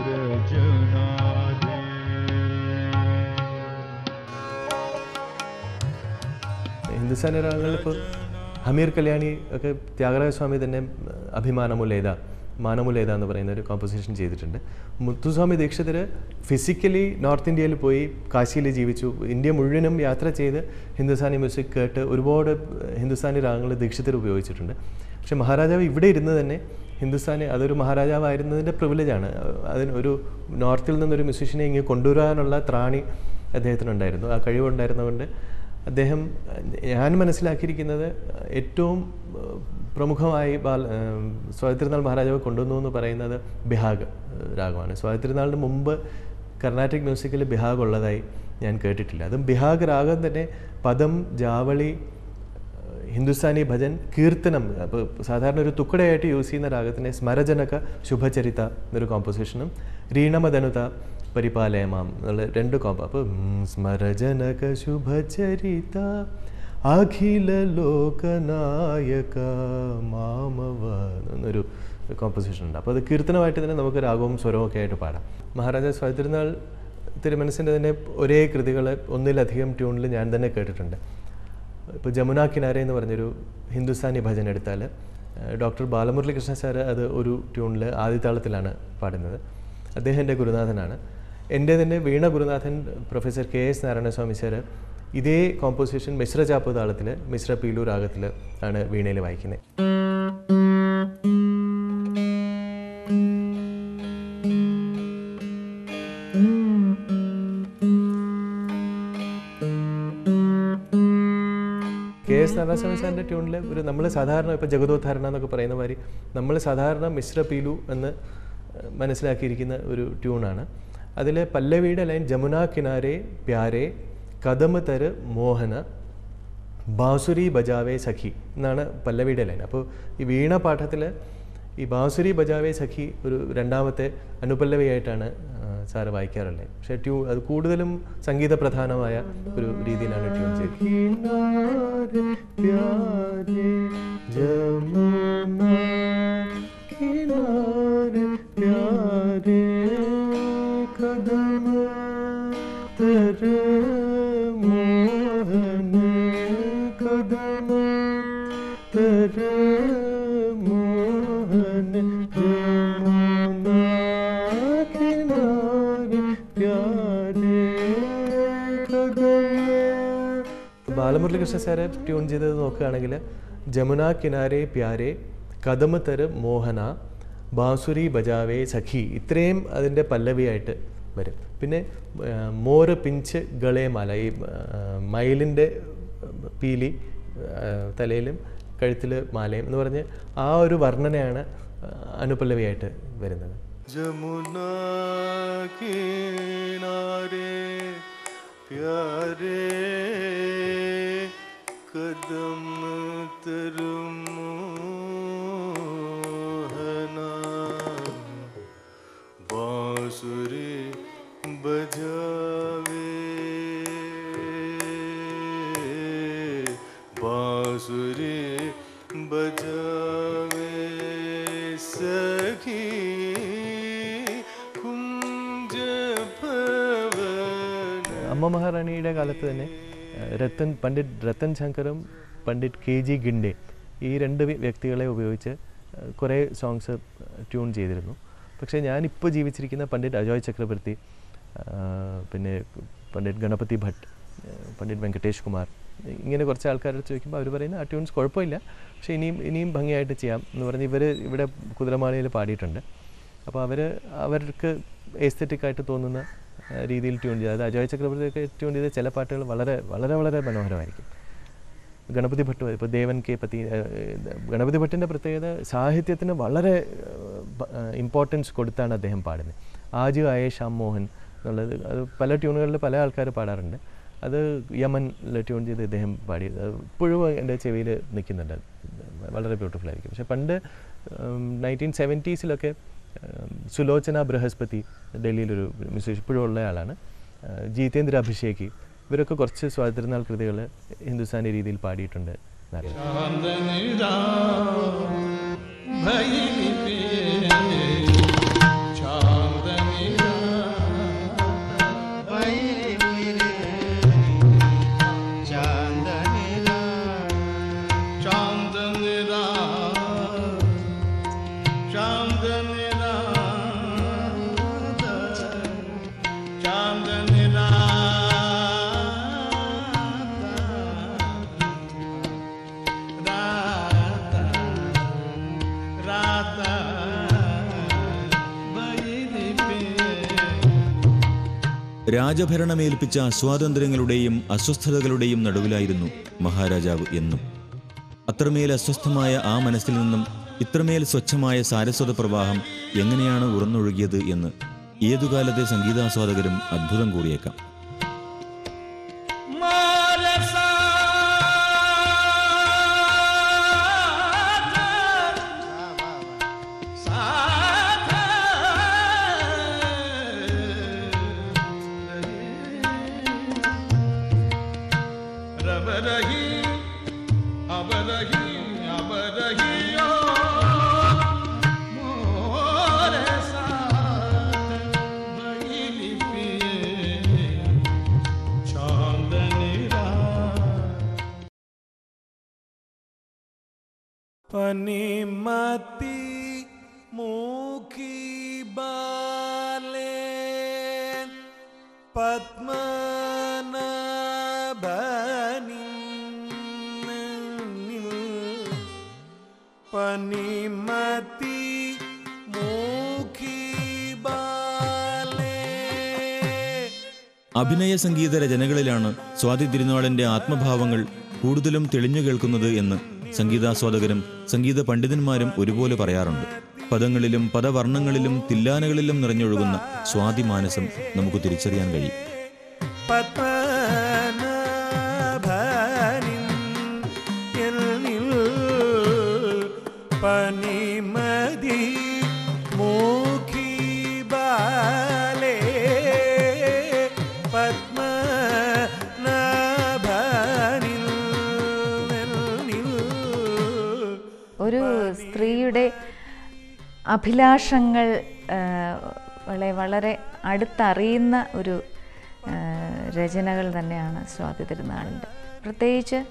ഹിന്ദുസ്ഥാനി രാഗങ്ങളിൽ ഇപ്പോൾ ഹമീർ കല്യാണി ഒക്കെ ത്യാഗരാജ സ്വാമി തന്നെ അഭിമാനമുലേത മാനമുലേത എന്ന് പറയുന്ന ഒരു കോമ്പോസിഷൻ ചെയ്തിട്ടുണ്ട് മുത്തുസ്വാമി ദീക്ഷിതർ ഫിസിക്കലി നോർത്ത് ഇന്ത്യയിൽ പോയി കാശിയിൽ ജീവിച്ചു ഇന്ത്യ മുഴുവനും യാത്ര ചെയ്ത് ഹിന്ദുസ്ഥാനി മ്യൂസിക് കേട്ട് ഒരുപാട് ഹിന്ദുസ്ഥാനി രാഗങ്ങൾ ദീക്ഷിതർ ഉപയോഗിച്ചിട്ടുണ്ട് പക്ഷെ മഹാരാജാവ് ഇവിടെ ഇരുന്ന് തന്നെ ഹിന്ദുസ്ഥാനി അതൊരു മഹാരാജാവായിരുന്നതിൻ്റെ പ്രിവിലേജാണ് അതിന് ഒരു നോർത്തിൽ നിന്നൊരു മ്യൂസീഷ്യനെ ഇങ്ങനെ കൊണ്ടുവരാനുള്ള ത്രാണി അദ്ദേഹത്തിനുണ്ടായിരുന്നു ആ കഴിവുണ്ടായിരുന്നതുകൊണ്ട് അദ്ദേഹം ഞാൻ മനസ്സിലാക്കിയിരിക്കുന്നത് ഏറ്റവും ഏഹ്, പ്രമുഖമായി ബാൽ ഏഹ്, സ്വാതിരുനാൾ മഹാരാജാവ് കൊണ്ടുവന്നു എന്ന് പറയുന്നത് ബിഹാഗ് ഏഹ്, രാഗമാണ് സ്വാതിരുനാളിന് മുമ്പ് കർണാട്ടിക് മ്യൂസിക്കിൽ ബിഹാഗ് ഉള്ളതായി ഞാൻ കേട്ടിട്ടില്ല അതും ബിഹാഗ് രാഗം തന്നെ പദം ജാവളി ഹിന്ദുസ്ഥാനി ഭജൻ കീർത്തനം അപ്പോൾ സാധാരണ ഒരു തുക്കടയായിട്ട് യൂസ് ചെയ്യുന്ന രാഗത്തിനെ സ്മരജനക ശുഭചരിത എന്നൊരു കോമ്പോസിഷനും രീണമധനുത പരിപാലയമാം എന്നുള്ള രണ്ട് കോമ്പോ അപ്പോൾ സ്മരജനക ശുഭചരിത അഖില ലോകനായക മാമവ എന്നൊരു കോമ്പോസിഷൻ ഉണ്ട് അപ്പോൾ അത് കീർത്തനമായിട്ട് തന്നെ നമുക്ക് രാഗവും സ്വരവും ഒക്കെ ആയിട്ട് പാടാം മഹാരാജ സ്വാതിരുന്നാൾ തിരുമനസിൻ്റെ തന്നെ ഒരേ കൃതികൾ ഒന്നിലധികം ട്യൂണിൽ ഞാൻ തന്നെ കേട്ടിട്ടുണ്ട് ഇപ്പോൾ ജമുന കിനാരെ എന്ന് പറഞ്ഞൊരു ഹിന്ദുസ്ഥാനി ഭജൻ എടുത്താൽ ഡോക്ടർ ബാലമുരളി കൃഷ്ണ സാർ അത് ഒരു ട്യൂണിൽ ആദിതാളത്തിലാണ് പാടുന്നത് അദ്ദേഹം എൻ്റെ ഗുരുനാഥനാണ് എൻ്റെ തന്നെ വീണ ഗുരുനാഥൻ professor K S Narayanaswamy sir ഇതേ കോമ്പോസിഷൻ മിശ്ര ചാപ്പ് താളത്തിൽ മിശ്ര പീലു രാഗത്തിൽ ആണ് വീണയിൽ വായിക്കുന്നത് കെ എസ് നാരായണസ്വാമി സാറിൻ്റെ ട്യൂണിൽ ഒരു നമ്മൾ സാധാരണ ഇപ്പോൾ ജഗതോദ്ധാരണ എന്നൊക്കെ പറയുന്ന മാതിരി നമ്മൾ സാധാരണ മിശ്ര പീലു എന്ന് ഏഹ്, മനസ്സിലാക്കിയിരിക്കുന്ന ഒരു ട്യൂണാണ് അതിൽ പല്ലവിയുടെ ലൈൻ ജമുന കിനാരെ പ്യാരെ കദമ തര് മോഹന ബാസുരി ബജാവേ സഖി എന്നാണ് പല്ലവിയുടെ ലൈൻ അപ്പോൾ ഈ വീണ പാഠത്തിൽ ഈ ബാസുരി ബജാവേ സഖി ഒരു രണ്ടാമത്തെ അനുപല്ലവിയായിട്ടാണ് ആ, സാറ് വായിക്കാറുള്ളത് പക്ഷേ ട്യൂ അത് കൂടുതലും സംഗീത പ്രധാനമായ ഒരു രീതിയിലാണ് ട്യൂൺ ചെയ്തത് प्यारे जमुना किनारे प्यारे कदम तर मोहन कदम तर मोहन जमुना किनारे प्यारे कदम ബാലമുരളികൃഷ്ണ സാറ് ട്യൂൺ ചെയ്തത് നോക്കുകയാണെങ്കിൽ ജമുന കിനാരെ പ്യാരെ കദമ തര് മോഹന ബാസുരി ബജാവേ സഖി ഇത്രയും അതിൻ്റെ പല്ലവിയായിട്ട് വരും പിന്നെ ആ, മോര് പിഞ്ച് ഗളേമാല ഈ ആ, മയിലിൻ്റെ പീലി ആ, തലയിലും കഴുത്തിൽ മാലയും എന്ന് പറഞ്ഞ് ആ ഒരു വർണ്ണനയാണ് ആ, അനുപല്ലവിയായിട്ട് വരുന്നത് जमुना किनारे प्यारे कदम तरमोहना बांसुरी बजावे बांसुरी बजावे सखी कुंज भवन അമ്മ മഹാറാണിയുടെ കാലത്ത് തന്നെ ഏഹ്, രത്തൻ പണ്ഡിറ്റ് രത്തൻ ശങ്കറും പണ്ഡിറ്റ് കെ ജി ഗിൻഡെ ഈ രണ്ട് വ്യ- വ്യക്തികളെ ഉപയോഗിച്ച് ഏഹ്, കുറേ സോങ്സ് ട്യൂൺ ചെയ്തിരുന്നു പക്ഷേ ഞാനിപ്പോൾ ജീവിച്ചിരിക്കുന്ന പണ്ഡിറ്റ് അജോയ് ചക്രവർത്തി ആഹ്, പിന്നെ പണ്ഡിറ്റ് ഗണപതി ഭട്ട് ഏഹ്, പണ്ഡിറ്റ് വെങ്കടേഷ് കുമാർ ഇങ്ങനെ കുറച്ച് ആൾക്കാരോട് ചോദിക്കുമ്പോൾ അവർ പറയുന്ന ആ ട്യൂൺസ് കുഴപ്പമില്ല പക്ഷേ ഇനിയും ഇനിയും ഭംഗിയായിട്ട് ചെയ്യാം എന്ന് പറഞ്ഞ് ഇവർ ഇവിടെ കുതിരമാലയിൽ പാടിയിട്ടുണ്ട് അപ്പോൾ അവർ അവർക്ക് എസ്തെറ്റിക് ആയിട്ട് തോന്നുന്ന ആ, രീതിയിൽ ട്യൂൺ ചെയ്ത് അതായത് അജയ് ചക്രവർത്തിയൊക്കെ ട്യൂൺ ചെയ്ത ചില പാട്ടുകൾ വളരെ വളരെ വളരെ മനോഹരമായിരിക്കും ഗണപതി ഭട്ട് ഇപ്പോൾ ദേവൻ കെ പതി ആ, ഗണപതി ഭട്ടിൻ്റെ പ്രത്യേകത സാഹിത്യത്തിന് വളരെ ഇമ്പോർട്ടൻസ് കൊടുത്താണ് അദ്ദേഹം പാടുന്നത് ആജ് ആയ ശ്യാം മോഹൻ എന്നുള്ളത് അത് പല ട്യൂണുകളിൽ പല ആൾക്കാർ പാടാറുണ്ട് അത് യമനിൽ ട്യൂൺ ചെയ്ത് ഇദ്ദേഹം പാടി അത് ഇപ്പോഴും എൻ്റെ ചെവിയിൽ നിൽക്കുന്നുണ്ട് വളരെ ബ്യൂട്ടിഫുൾ ആയിരിക്കും പക്ഷെ പണ്ട് നയൻറ്റീൻ സെവൻറ്റീസിലൊക്കെ സുലോചന ബൃഹസ്പതി ഡൽഹിയിലൊരു മ്യൂസിഷ്യൻ ഇപ്പോഴും ഉള്ള ആളാണ് ആ, ജീതേന്ദ്ര അഭിഷേക് ഇവരൊക്കെ കുറച്ച് സ്വാതന്ത്ര്യനാൾ കൃതികൾ ഹിന്ദുസ്ഥാനി രീതിയിൽ പാടിയിട്ടുണ്ട് എന്നറിയാം രാജഭരണമേൽപ്പിച്ച അസ്വാതന്ത്ര്യങ്ങളുടെയും അസ്വസ്ഥതകളുടെയും നടുവിലായിരുന്നു മഹാരാജാവ് എന്നും അത്രമേൽ അസ്വസ്ഥമായ ആ മനസ്സിൽ നിന്നും ഇത്രമേൽ സ്വച്ഛമായ സാരസ്വത പ്രവാഹം എങ്ങനെയാണ് ഉറന്നൊഴുകിയത് എന്ന് ഏതുകാലത്തെ സംഗീതാസ്വാദകരും അത്ഭുതം കൂറിയേക്കാം പനിമത്തി മൂക്കി ബാലേ പത്മനാഭനി പനിമത്തി മൂക്കി ബാലേ അഭിനയ സംഗീത രചനകളിലാണ് സ്വാതി തിരുനാളിന്റെ ആത്മഭാവങ്ങൾ കൂടുതലും തെളിഞ്ഞു കേൾക്കുന്നത് എന്ന് സംഗീതാസ്വാദകരും സംഗീത പണ്ഡിതന്മാരും ഒരുപോലെ പറയാറുണ്ട് പദങ്ങളിലും പദവർണ്ണങ്ങളിലും തില്ലാനകളിലും നിറഞ്ഞൊഴുകുന്ന സ്വാതി മാനസം നമുക്ക് തിരിച്ചറിയാൻ കഴിയും പത്മനാഭനിൻ എന്നിൽ പനിമതി മൂഖി ബാലേ പത്മനാഭനിൽ എന്നിൽ ഒരു സ്ത്രീയുടെ അഭിലാഷങ്ങൾ ആ, വളരെ വളരെ അടുത്തറിയുന്ന ഒരു ആ, രചനകൾ തന്നെയാണ് സ്വാതി തിരുനാളിൻ്റെ പ്രത്യേകിച്ച്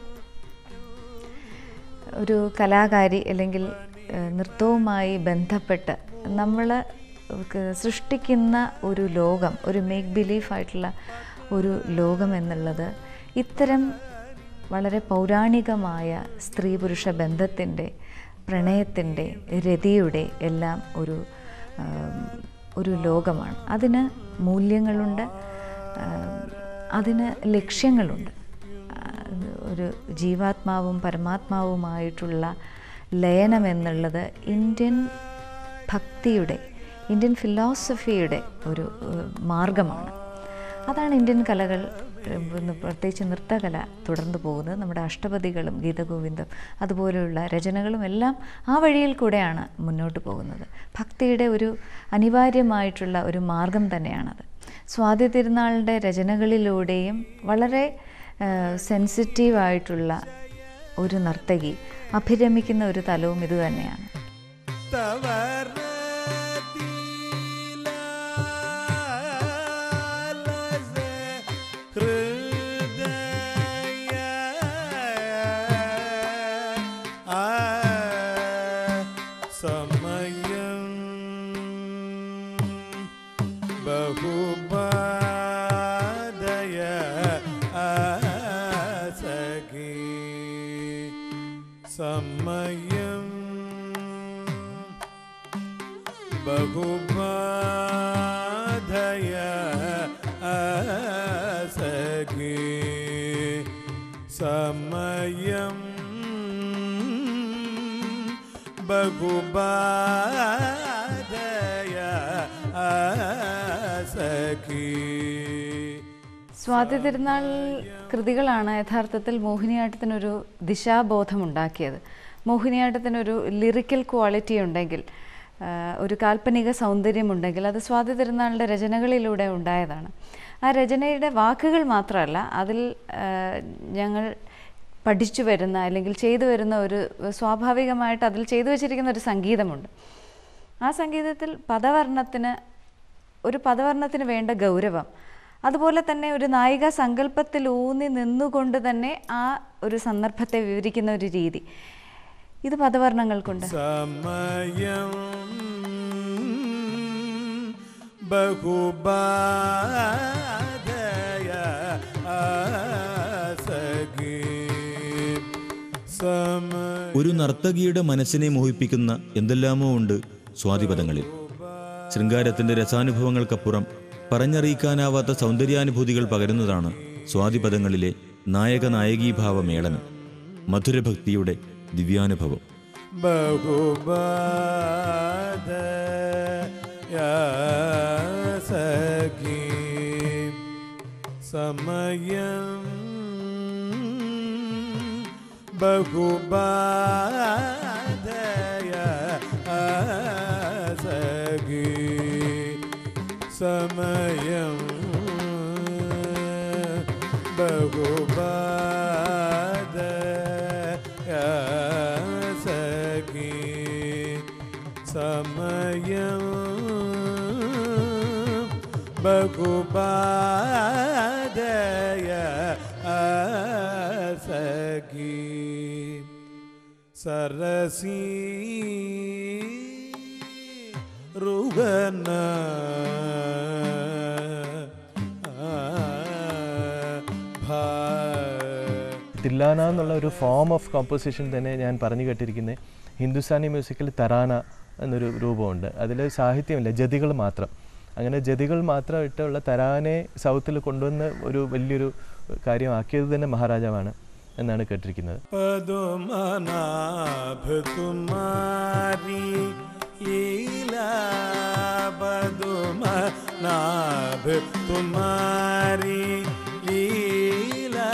ഒരു കലാകാരി അല്ലെങ്കിൽ ആ, നൃത്തവുമായി ബന്ധപ്പെട്ട് നമ്മൾ സൃഷ്ടിക്കുന്ന ഒരു ലോകം ഒരു മേക്ക് ബിലീഫ് ആയിട്ടുള്ള ഒരു ലോകം എന്നുള്ളത് ഇത്തരം വളരെ പൗരാണികമായ സ്ത്രീ പുരുഷ ബന്ധത്തിൻ്റെ പ്രണയത്തിൻ്റെ രതിയുടെ എല്ലാം ഒരു ആം, ഒരു ലോകമാണ് അതിന് മൂല്യങ്ങളുണ്ട് ആം, അതിന് ലക്ഷ്യങ്ങളുണ്ട് ആ, ഒരു ജീവാത്മാവും പരമാത്മാവുമായിട്ടുള്ള ലയനം എന്നുള്ളത് ഇന്ത്യൻ ഭക്തിയുടെ ഇന്ത്യൻ ഫിലോസഫിയുടെ ഒരു ഏഹ്, മാർഗമാണ് അതാണ് ഇന്ത്യൻ കലകൾ ഏഹ്, പിന്നെ പ്രത്യേകിച്ച് നൃത്തകല തുടർന്നു പോകുന്നത് നമ്മുടെ അഷ്ടപതികളും ഗീതഗോവിന്ദം അതുപോലെയുള്ള രചനകളും എല്ലാം ആ വഴിയിൽ കൂടെയാണ് മുന്നോട്ട് പോകുന്നത് ഭക്തിയുടെ ഒരു അനിവാര്യമായിട്ടുള്ള ഒരു മാർഗം തന്നെയാണത് സ്വാതി തിരുനാളിൻ്റെ രചനകളിലൂടെയും വളരെ സെൻസിറ്റീവായിട്ടുള്ള ഒരു നർത്തകി അഭിരമിക്കുന്ന ഒരു തലവും ഇത് തന്നെയാണ് സമയം ബഹുബാദയ ആസകി സമയം ബഹുബാധയ ആസകി സമയം ബഹുബാധയ ആസകി സ്വാതി തിരുനാൾ കൃതികളാണ് യഥാർത്ഥത്തിൽ മോഹിനിയാട്ടത്തിനൊരു ദിശാബോധം ഉണ്ടാക്കിയത് മോഹിനിയാട്ടത്തിനൊരു ലിറിക്കൽ ക്വാളിറ്റി ഉണ്ടെങ്കിൽ ആ, ഒരു കാൽപ്പനിക സൗന്ദര്യമുണ്ടെങ്കിൽ അത് സ്വാതി തിരുനാളിൻ്റെ രചനകളിലൂടെ ഉണ്ടായതാണ് ആ രചനയുടെ വാക്കുകൾ മാത്രമല്ല അതിൽ ആ, ഞങ്ങൾ പഠിച്ചു വരുന്ന അല്ലെങ്കിൽ ചെയ്തു വരുന്ന ഒരു സ്വാഭാവികമായിട്ട് അതിൽ ചെയ്തു വച്ചിരിക്കുന്ന ഒരു സംഗീതമുണ്ട് ആ സംഗീതത്തിൽ പദവർണ്ണത്തിന് ഒരു പദവർണ്ണത്തിന് വേണ്ട ഗൗരവം അതുപോലെ തന്നെ ഒരു നായിക സങ്കല്പത്തിൽ ഊന്നി നിന്നുകൊണ്ട് തന്നെ ആ ഒരു സന്ദർഭത്തെ വിവരിക്കുന്ന ഒരു രീതി ഇത് പദവർണ്ണങ്ങൾക്കുണ്ട് സമയം ബഹുബാധയ ആസകി സമയം ഒരു നർത്തകിയുടെ മനസ്സിനെ മോഹിപ്പിക്കുന്ന എന്തെല്ലാമോ ഉണ്ട് സ്വാതിപദങ്ങളിൽ ശൃംഗാരത്തിന്റെ രസാനുഭവങ്ങൾക്കപ്പുറം പറഞ്ഞറിയിക്കാനാവാത്ത സൗന്ദര്യാനുഭൂതികൾ പകരുന്നതാണ് സ്വാതിപദങ്ങളിലെ നായക നായകീഭാവ മേളനം മധുരഭക്തിയുടെ ദിവ്യാനുഭവം ബഹുബാധയാസകി സമയം ബഹുബാധയ ആസകി സമയം ബഹുബാധയാസകി സമയം ബഹുബാധയ ആസകി സരസി റുഗന ഭാ തില്ലാന എന്നുള്ള ഒരു ഫോം ഓഫ് കോമ്പോസിഷൻ തന്നെ ഞാൻ പറഞ്ഞു കേട്ടിരിക്കുന്നത് ഹിന്ദുസ്ഥാനി മ്യൂസിക്കിൽ തറാന എന്നൊരു രൂപമുണ്ട് അതിൽ സാഹിത്യമില്ല ജതികൾ മാത്രം അങ്ങനെ ജതികൾ മാത്രം ഇട്ടുള്ള തരാനെ സൗത്തിൽ കൊണ്ടുവന്ന് ഒരു വലിയൊരു കാര്യമാക്കിയത് തന്നെ മഹാരാജാവാണ് എന്നാണ് കേട്ടിരിക്കുന്നത് पदुमनाभ तुम्हारी लीला पदुमनाभ तुम्हारी लीला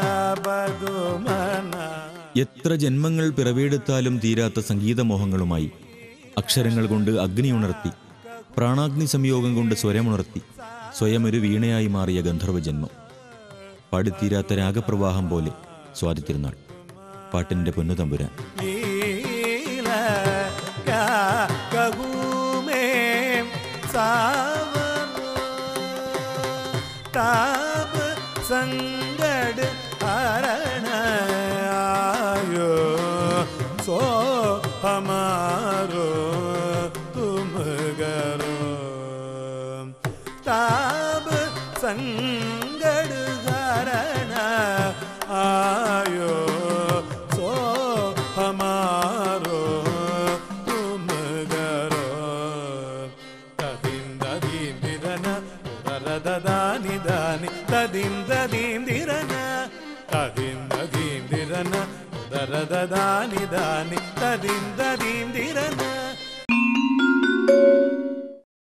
पदुमना എത്ര ജന്മങ്ങൾ പിറവിയെടുത്താലും തീരാത്ത സംഗീതമോഹങ്ങളുമായി അക്ഷരങ്ങൾ കൊണ്ട് അഗ്നി ഉണർത്തി പ്രാണാഗ്നി സംയോഗം കൊണ്ട് സ്വരമുണർത്തി സ്വയം ഒരു വീണയായി മാറിയ ഗന്ധർവ ജന്മം പാടിത്തീരാത്ത രാഗപ്രവാഹം പോലെ സ്വാതിത്തിരുന്നാൾ പാട്ടിൻ്റെ പൊന്നുതമ്പുരാൻ लीला क्या कहूँ मैं सावन ताप संगड हरण आयो सो हमारो तुम गरो ताप संगड हरण आयो सो हमारो तुम गरो तदिं ददीं दिरन ददानि दानि तदिं ददीं दिरन तदिं ददीं दिरन दरददानि दानि तदिं ददीं दिरन